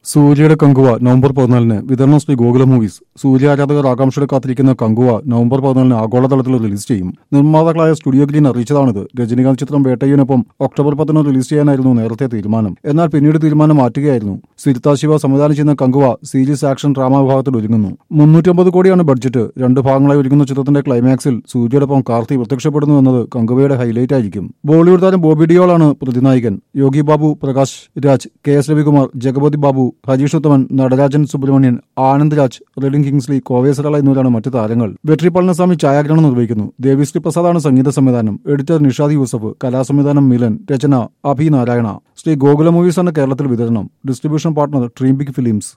സൂര്യയുടെ കങ്കുവ നവംബർ പതിനാലിന് വിതരണം ശ്രീ ഗോകുല മൂവീസ് സൂര്യ ആരാധകർ ആകാംക്ഷയോടെ കാത്തിരിക്കുന്ന കങ്കുവ നവംബർ പതിനാലിന് ആഗോളതലത്തിൽ റിലീസ് ചെയ്യും നിർമ്മാതാക്കളായ സ്റ്റുഡിയോ ഗ്രീൻ അറിയിച്ചതാണിത് രജനീകാന്ത് ചിത്രം വേട്ടയ്യനൊപ്പം ഒക്ടോബർ പതിനൊന്ന് റിലീസ് ചെയ്യാനായിരുന്നു നേരത്തെ തീരുമാനം എന്നാൽ പിന്നീട് തീരുമാനം മാറ്റുകയായിരുന്നു സിരിത്ത ശിവ സംവിധാനം ചെയ്യുന്ന കങ്കുവ സീരീസ് ആക്ഷൻ ഡ്രാമ വിഭാഗത്തിൽ ഒരുങ്ങുന്നു മുന്നൂറ്റമ്പത് കോടിയാണ് ബഡ്ജറ്റ് രണ്ട് ഭാഗങ്ങളായി ഒരുങ്ങുന്ന ചിത്രത്തിന്റെ ക്ലൈമാക്സിൽ സൂര്യയോടൊപ്പം കാർത്തി പ്രത്യക്ഷപ്പെടുന്നു എന്നത് കങ്കുവയുടെ ഹൈലൈറ്റ് ആയിരിക്കും ബോളിവുഡ് താരം ബോബി ഡിയോളാണ് പ്രതിനായകൻ യോഗി ബാബു പ്രകാശ് രാജ് കെ എസ് രവികുമാർ ജഗപതി ബാബു ഹരീഷ് ഉത്തമൻ നടരാജൻ സുബ്രഹ്മണ്യൻ ആനന്ദ് രാജ് റെഡിൻ കിങ്സ്ലി കോവേസറള എന്നിവരാണ് മറ്റു താരങ്ങൾ വെട്രി പളനിസ്വാമി ഛായാഗ്രഹണം നിർവഹിക്കുന്നു ദേവിശ്രീ പ്രസാദാണ് സംഗീത സംവിധാനം എഡിറ്റർ നിഷാദ് യൂസഫ് കലാസംവിധാനം മിലൻ രചന അഭി നാരായണ ശ്രീ ഗോകുല മൂവീസാണ് കേരളത്തിൽ വിതരണം ഡിസ്ട്രിബ്യൂഷൻ പാർട്ണർ ട്രീംബിക് ഫിലിംസ്